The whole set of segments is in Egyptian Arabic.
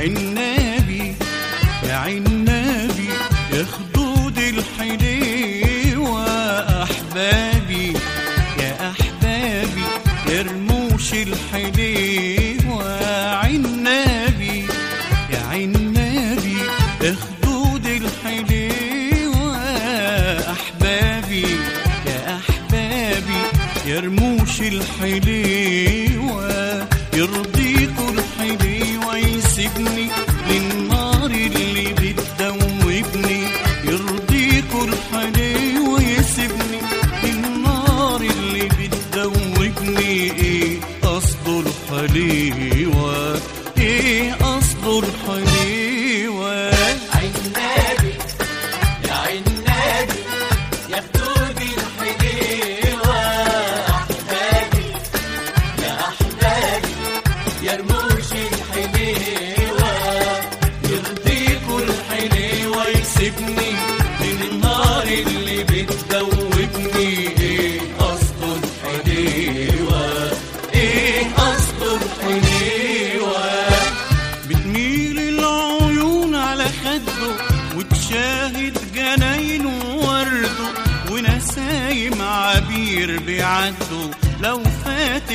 عنابي يا عنابي يا خدود الحليوة أحبابي يا أحبابي يا رموش الحليوة عنابي يا عنابي يا خدود الحليوة أحبابي يا أحبابي يا رموش الحليوة يرضيكوا الحليوة يسيبني للنار اللي بتدوبني يرضيكوا الحليوة يسيبني للنار اللي بتدوبني ايه قصده الحليوة ايه قصده الحليوة عنابي يا عنابي يا خدود الحليوة أحبابي يا أحبابي يا رموش الحليوة يرضيكوا الحليوة يسيبني من النار اللي بتدوبني ايه قصده الحليوة ايه قصده الحليوة بتميل العيون على خده وتشاهد جناين وورده ونسايم عبير بيعدوا لو فات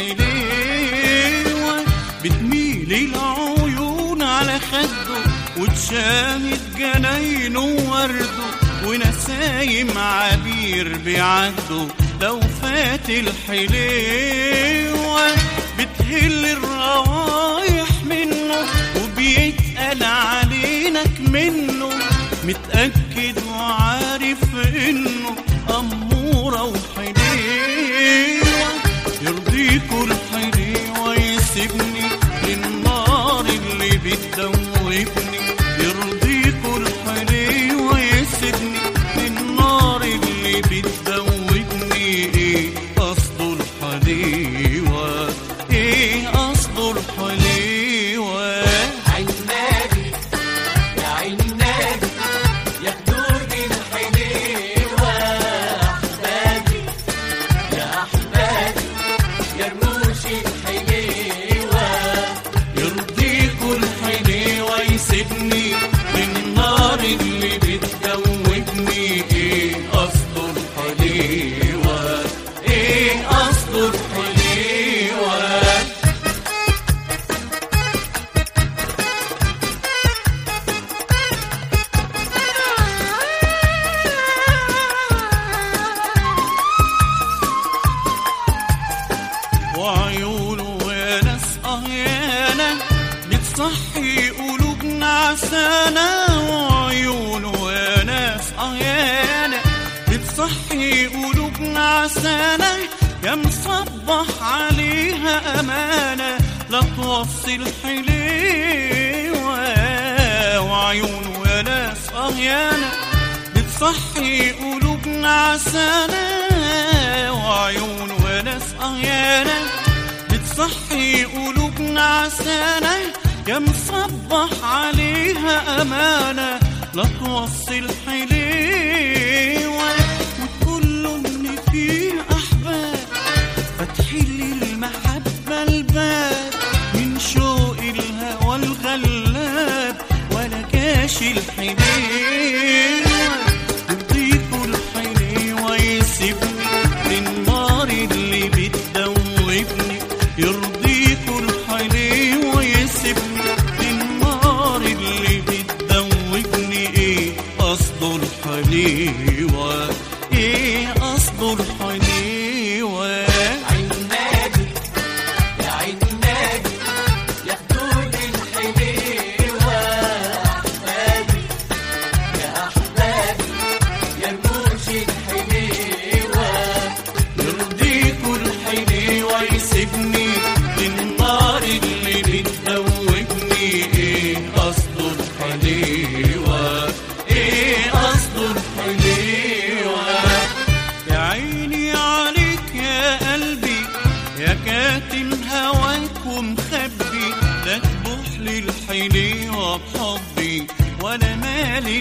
الحليوة بتميل العيون على خده وتشاهد جناين وورده ونسايم عبير بيعدوا لو فات الحليوة بتهل الروايح منه وبيتقل علينك منه متأكد وعارف انه أمورة وحليوة يرضيكوا الحليوة يسيبني للنار اللي بتدوبني يرضيكوا الحليوة يسيبني للنار اللي بتدوبني ايه قصده الحليوة ايه قصده الحليوة عنابي يا عنابي يا خدود الحليوة أحبابي يا أحبابي يا رموش الحليوة يرضيكوا الحليوة يسيبني من النار اللي بتدوبني ايه قصده الحليوة ايه قصده الحليوة وعيونه يا ناس أهيانة بتصحي قلوبنا عسانة وعيونه يا ناس أهيانة بتصحي قلوبنا عسانة يا مصبح عليها أمانة لا توصي الحليوة وعيونه يا ناس أهيانة بتصحي قلوبنا عسانة وعيون وناس أهيانة بتصحي قلوبنا عسانة يا مصبح عليها أمانة لا توصي الحليوة وتقول له إن فيه أحباب فتحلي المحبة الباب من شوق الهوى الغلاب ولا كاش الحليوة يضيفوا الحليوة يسيبني للنار اللي بتدوبني يرضيكوا الحليوة يسيبني للنار اللي بتدوبني ايه قصده الحليوة ايه قصده الحليوة عنابي يا عنابي يا خدود الحليوة أحبابي يا أحبابي يا رموش الحليوة يرضيكوا الحليوة يسيبني للنار اللي بتدوبني ايه قصده الحليوة ايه قصده الحليوة يا عيني عليك يا قلبي يا كاتم هواك ومخبي لا تبوح للحليوة بحبي وانا مالي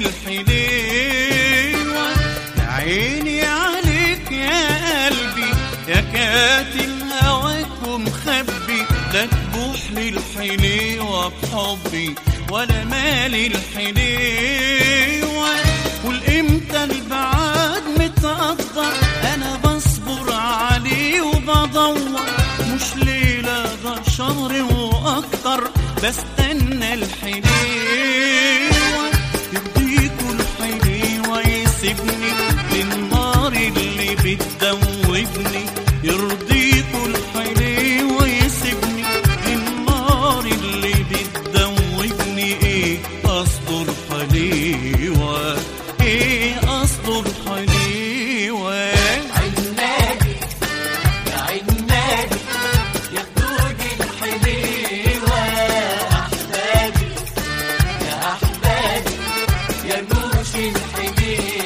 الحليوة يا عيني عليك يا قلبي يا كاتم هواك ومخبي لا تبوح للحليوة الحليوة بحبي ولا مالي الحليوة والامتى البعاد متقدر انا بصبر عليه وبدور مش ليلة ده شهر واكتر بستنى الحليوة يرضيكوا الحليوة يسيبني للنار اللي بتدوبني يرضيكوا الحليوة يسيبني للنار اللي بتدوبني ايه قصده الحليوة ايه قصده الحليوة عنادي يا عنادي يا خدود الحليوة أحبابي يا أحبابي يا نوش الحليوة